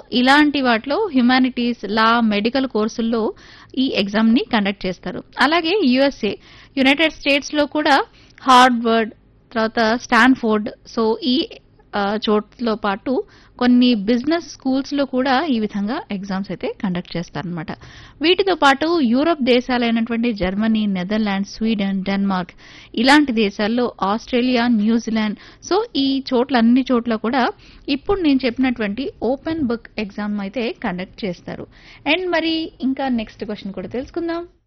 ఇలాంటి వాటిలో హ్యుమానిటీస్ లా మెడికల్ కోర్సుల్లో ఈ ఎగ్జామ్ ని కండక్ట్ చేస్తారు అలాగే యుఎస్ఏ యునైటెడ్ స్టేట్స్ లో కూడా హార్వర్డ్ తర్వాత స్టాన్ఫోర్డ్ సో ఈ ఆ, చోట్ల పాటు కొన్ని బిజినెస్ స్కూల్స్ లో కూడా ఈ విధంగా ఎగ్జామ్స్ అయితే కండక్ట్ చేస్తారనమాట వీటితో పాటు యూరప్ దేశాలైనటువంటి జర్మనీ నెదర్లాండ్స్ స్వీడన్ డెన్మార్క్ ఇలాంటి దేశాల్లో ఆస్ట్రేలియా న్యూజిలాండ్ సో ఈ చోట్ల అన్ని చోట్ల కూడా ఇప్పుడు నేను చెప్పినటువంటి ఓపెన్ బుక్ ఎగ్జామ్ అయితే కండక్ట్ చేస్తారు అండ్ మరి ఇంకా నెక్స్ట్ క్వశ్చన్ కూడా తెలుసుకుందాం